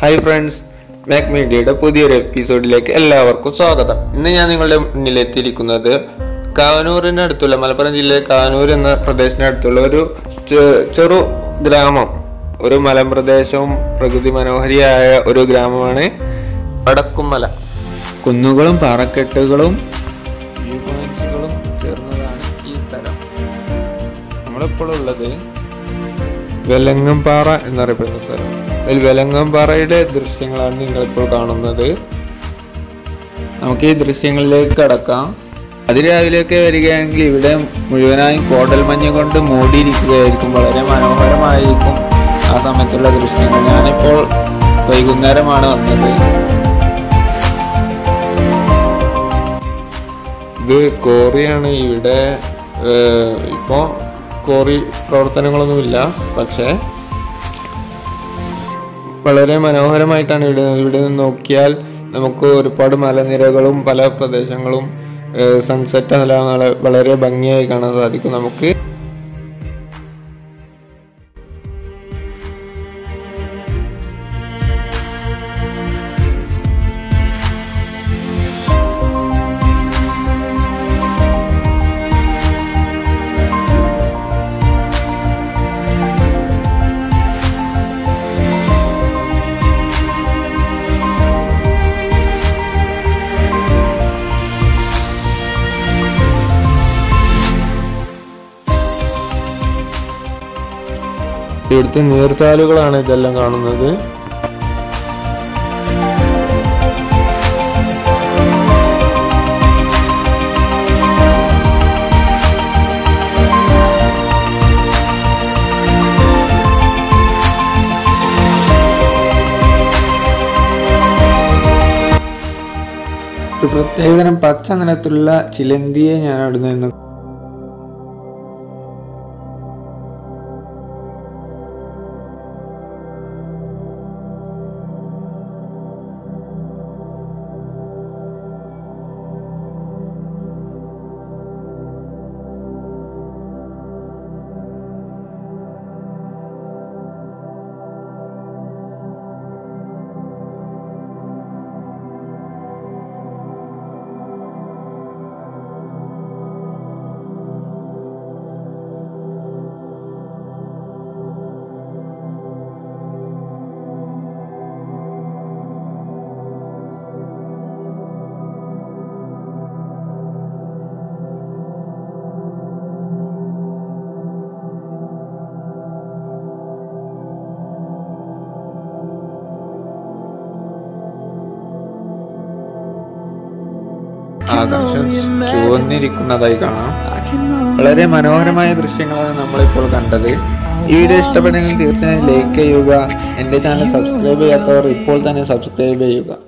hi friends Mac മീഡിയയുടെ പുതിയൊരു എപ്പിസോഡിലേക്ക് എല്ലാവർക്കും സ്വാഗതം ഇന്ന് ഞാൻ നിങ്ങളുടെ മുന്നിൽ എത്തിയിരിക്കുന്നത് കാനൂരിന് അടുത്തുള്ള മലപ്പുറം ജില്ലയിലെ കാനൂർ എന്ന പ്രദേശത്തിന് അടുത്തുള്ള ഒരു ചെ- ചെറു ഗ്രാമം ഒരു മലമ്പ്രദേശവും പ്രകൃതി മനോഹരിയായ ഒരു ഗ്രാമമാണ് വടക്കുംമല കുന്നുകളും പാറക്കെട്ടുകളും വ്യൂ പോയിന്റ്സുകളും ചേർന്നതാണ് ഈ സ്ഥലം നമ്മളിപ്പോൾ ഉള്ളത് വെലങ്ങംപാറ എന്നറിയപ്പെടുന്ന സ്ഥലം അതിൽ വെലങ്ങംപാറയുടെ ദൃശ്യങ്ങളാണ് നിങ്ങളിപ്പോൾ കാണുന്നത് നമുക്ക് ഈ ദൃശ്യങ്ങളിലേക്ക് കടക്കാം അതിരാവിലെയൊക്കെ വരികയാണെങ്കിൽ ഇവിടെ മുഴുവനായും കോടൽ മഞ്ഞ് കൊണ്ട് മൂടിയിരിക്കുകയായിരിക്കും വളരെ മനോഹരമായിരിക്കും ആ സമയത്തുള്ള ദൃശ്യങ്ങൾ ഞാനിപ്പോൾ വൈകുന്നേരമാണ് വന്നത് ഇത് കോറിയാണ് ഇവിടെ ഏഹ്, ഇപ്പോ കോറി പ്രവർത്തനങ്ങളൊന്നുമില്ല പക്ഷേ വളരെ മനോഹരമായിട്ടാണ് ഇവിടെ ഇവിടെ നിന്ന് നോക്കിയാൽ നമുക്ക് ഒരുപാട് മലനിരകളും പല പ്രദേശങ്ങളും സൺസെറ്റ് എല്ലാം നല്ല- വളരെ ഭംഗിയായി കാണാൻ സാധിക്കും നമുക്ക് ഇവിടുത്തെ നീർച്ചാലുകളാണ് ഇതെല്ലാം കാണുന്നത് ഒരു പ്രത്യേകതരം പച്ച നിറത്തിലുള്ള ചിലന്തിയെ ഞാൻ അവിടെ നിന്ന് ആകാശം ചുവന്നിരിക്കുന്നതായി കാണാം വളരെ മനോഹരമായ ദൃശ്യങ്ങളാണ് നമ്മളിപ്പോൾ കണ്ടത് ഈ വീഡിയോ ഇഷ്ടപ്പെട്ടെങ്കിൽ തീർച്ചയായും ലൈക്ക് ചെയ്യുക എൻ്റെ ചാനൽ സബ്സ്ക്രൈബ് ചെയ്യാത്തവർ ഇപ്പോൾ തന്നെ സബ്സ്ക്രൈബ് ചെയ്യുക